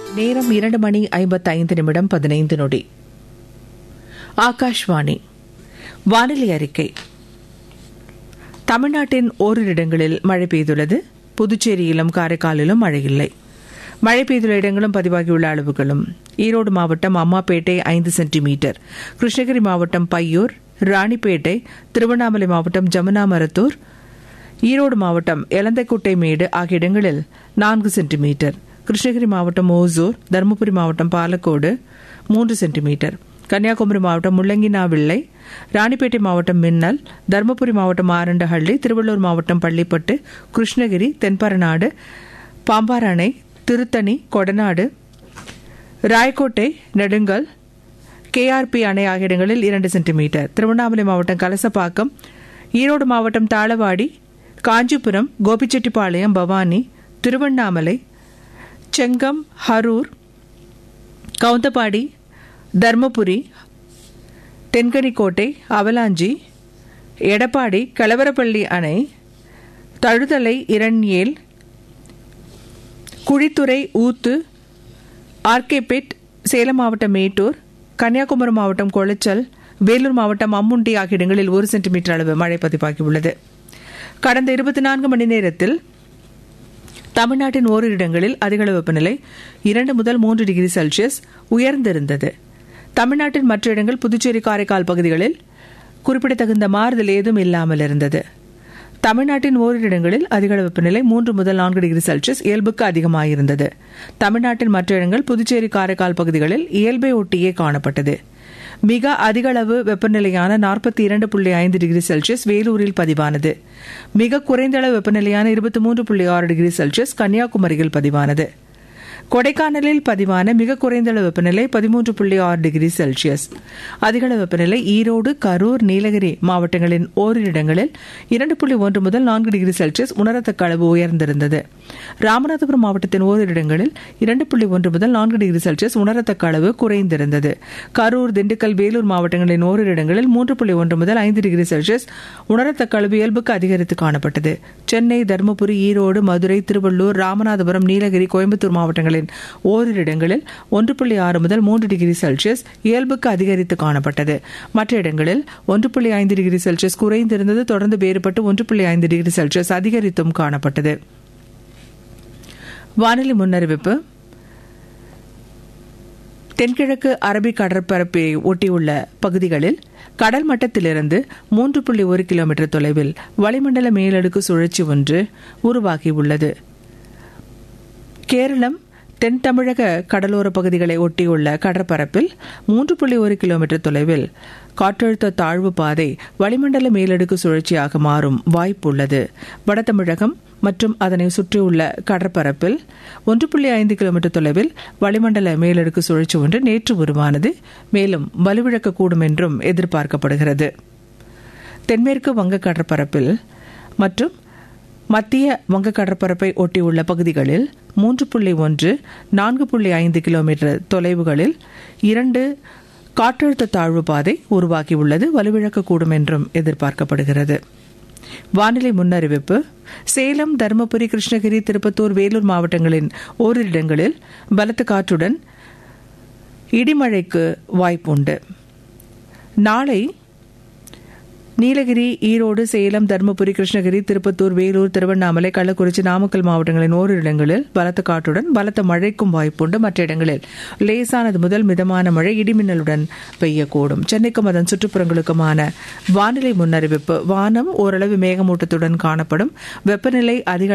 நேரம் இரண்டு மணி ஐம்பத்தைந்து நிமிடம் பதினைந்து நொடி ஆகாஷ்வாணி வானிலை அறிக்கை தமிழ்நாட்டின் ஓரிரு இடங்களில் மழை பெய்துள்ளது புதுச்சேரியிலும் காரைக்காலிலும் மழை இல்லை மழை பெய்துள்ள இடங்களும் பதிவாகியுள்ள அளவுகளும் ஈரோடு மாவட்டம் அம்மாப்பேட்டை ஐந்து சென்டிமீட்டர் கிருஷ்ணகிரி மாவட்டம் பையூர் ராணிப்பேட்டை திருவண்ணாமலை மாவட்டம் ஜமுனாமரத்தூர் ஈரோடு மாவட்டம் எலந்தைக்குட்டை மேடு ஆகிய இடங்களில் நான்கு சென்டிமீட்டர் கிருஷ்ணகிரி மாவட்டம் ஓசூர் தருமபுரி மாவட்டம் பாலக்கோடு மூன்று சென்டிமீட்டர் கன்னியாகுமரி மாவட்டம் முள்ளங்கினாவிள்ளை ராணிப்பேட்டை மாவட்டம் மின்னல் தருமபுரி மாவட்டம் ஆரண்டஹள்ளி திருவள்ளூர் மாவட்டம் பள்ளிப்பட்டு கிருஷ்ணகிரி தென்பரநாடு பாம்பார் திருத்தணி கொடநாடு ராயக்கோட்டை நெடுங்கல் கேஆர்பி அணை ஆகிய இடங்களில் இரண்டு சென்டிமீட்டர் திருவண்ணாமலை மாவட்டம் கலசப்பாக்கம் ஈரோடு மாவட்டம் தாளவாடி காஞ்சிபுரம் கோபிச்செட்டிப்பாளையம் பவானி திருவண்ணாமலை செங்கம் ஹரூர் கவுந்தப்பாடி தர்மபுரி தென்கனிக்கோட்டை அவலாஞ்சி எடப்பாடி கலவரப்பள்ளி அணை தழுதலை இரண்யேல் குழித்துறை ஊத்து ஆர்கேபேட் சேலம் மாவட்டம் மேட்டூர் கன்னியாகுமரி மாவட்டம் கொளச்சல் வேலூர் மாவட்டம் அம்முண்டி ஆகிய இடங்களில் ஒரு சென்டிமீட்டர் அளவு மழை பதிவாகியுள்ளது கடந்த இருபத்தி நான்கு மணி நேரத்தில் தமிழ்நாட்டின் ஓரிரு இடங்களில் அதிகளவு வெப்பநிலை இரண்டு முதல் மூன்று டிகிரி செல்சியஸ் உயர்ந்திருந்தது தமிழ்நாட்டின் மற்ற இடங்கள் புதுச்சேரி காரைக்கால் பகுதிகளில் குறிப்பிடத்தகுந்த மாறுதல் ஏதும் இல்லாமல் இருந்தது தமிழ்நாட்டின் ஓரிரு இடங்களில் அதிகளவு வெப்பநிலை மூன்று முதல் நான்கு டிகிரி செல்சியஸ் இயல்புக்கு அதிகமாயிருந்தது தமிழ்நாட்டின் மற்ற இடங்கள் புதுச்சேரி காரைக்கால் பகுதிகளில் இயல்பை ஒட்டியே காணப்பட்டது மிக அதிக அளவு வெப்பநிலையான நாற்பத்தி இரண்டு புள்ளி ஐந்து டிகிரி செல்சியஸ் வேலூரில் பதிவானது மிக குறைந்த அளவு வெப்பநிலையான இருபத்தி மூன்று புள்ளி ஆறு டிகிரி செல்சியஸ் கன்னியாகுமரியில் பதிவானது கொடைக்கானலில் பதிவான மிக குறைந்த அளவு வெப்பநிலை பதிமூன்று புள்ளி ஆறு டிகிரி செல்சியஸ் அதிகள வெப்பநிலை ஈரோடு கரூர் நீலகிரி மாவட்டங்களின் ஓரிரு இடங்களில் இரண்டு புள்ளி ஒன்று முதல் நான்கு டிகிரி செல்சியஸ் உணரத்தக்க அளவு உயர்ந்திருந்தது ராமநாதபுரம் மாவட்டத்தின் ஓரிரு இடங்களில் இரண்டு புள்ளி ஒன்று முதல் நான்கு டிகிரி செல்சியஸ் உணரத்தக்க அளவு குறைந்திருந்தது கரூர் திண்டுக்கல் வேலூர் மாவட்டங்களின் ஓரிரு இடங்களில் மூன்று புள்ளி ஒன்று முதல் ஐந்து டிகிரி செல்சியஸ் உணரத்தக்க அளவு இயல்புக்கு அதிகரித்து காணப்பட்டது சென்னை தருமபுரி ஈரோடு மதுரை திருவள்ளூர் ராமநாதபுரம் நீலகிரி கோயம்புத்தூர் மாவட்டங்களில் மாவட்டங்களின் ஓரிரு இடங்களில் ஒன்று புள்ளி ஆறு முதல் மூன்று டிகிரி செல்சியஸ் இயல்புக்கு அதிகரித்து காணப்பட்டது மற்ற இடங்களில் ஒன்று புள்ளி ஐந்து டிகிரி செல்சியஸ் குறைந்திருந்தது தொடர்ந்து வேறுபட்டு ஒன்று புள்ளி ஐந்து டிகிரி செல்சியஸ் அதிகரித்தும் காணப்பட்டது வானிலை முன்னறிவிப்பு தென்கிழக்கு அரபிக் கடற்பரப்பை ஒட்டியுள்ள பகுதிகளில் கடல் மட்டத்திலிருந்து மூன்று புள்ளி ஒரு கிலோமீட்டர் தொலைவில் வளிமண்டல மேலடுக்கு சுழற்சி ஒன்று உருவாகியுள்ளது கேரளம் தென் தமிழக கடலோர பகுதிகளை ஒட்டியுள்ள கடற்பரப்பில் மூன்று புள்ளி ஒரு கிலோமீட்டர் தொலைவில் காற்றழுத்த தாழ்வு பாதை வளிமண்டல மேலடுக்கு சுழற்சியாக மாறும் வாய்ப்புள்ளது வட தமிழகம் மற்றும் அதனை சுற்றியுள்ள கடற்பரப்பில் ஒன்று புள்ளி ஐந்து கிலோமீட்டர் தொலைவில் வளிமண்டல மேலடுக்கு சுழற்சி ஒன்று நேற்று உருவானது மேலும் வலுவிழக்கக்கூடும் என்றும் எதிர்பார்க்கப்படுகிறது தென்மேற்கு வங்க கடற்பரப்பில் மற்றும் மத்திய வங்க கடற்பரப்பை ஒட்டியுள்ள பகுதிகளில் மூன்று புள்ளி ஒன்று நான்கு புள்ளி ஐந்து கிலோமீட்டர் தொலைவுகளில் இரண்டு காற்றழுத்த தாழ்வு பாதை உருவாகியுள்ளது வலுவிழக்கக்கூடும் என்றும் எதிர்பார்க்கப்படுகிறது வானிலை முன்னறிவிப்பு சேலம் தருமபுரி கிருஷ்ணகிரி திருப்பத்தூர் வேலூர் மாவட்டங்களின் ஓரிரு இடங்களில் பலத்த காற்றுடன் இடிமழைக்கு வாய்ப்புண்டு நாளை நீலகிரி ஈரோடு சேலம் தருமபுரி கிருஷ்ணகிரி திருப்பத்தூர் வேலூர் திருவண்ணாமலை கள்ளக்குறிச்சி நாமக்கல் மாவட்டங்களின் ஓரிரு இடங்களில் பலத்த காற்றுடன் பலத்த மழைக்கும் வாய்ப்புண்டு மற்ற இடங்களில் லேசானது முதல் மிதமான மழை இடிமின்னலுடன் பெய்யக்கூடும் சென்னைக்கும் அதன் சுற்றுப்புறங்களுக்குமான வானிலை முன்னறிவிப்பு வானம் ஓரளவு மேகமூட்டத்துடன் காணப்படும் வெப்பநிலை அதிக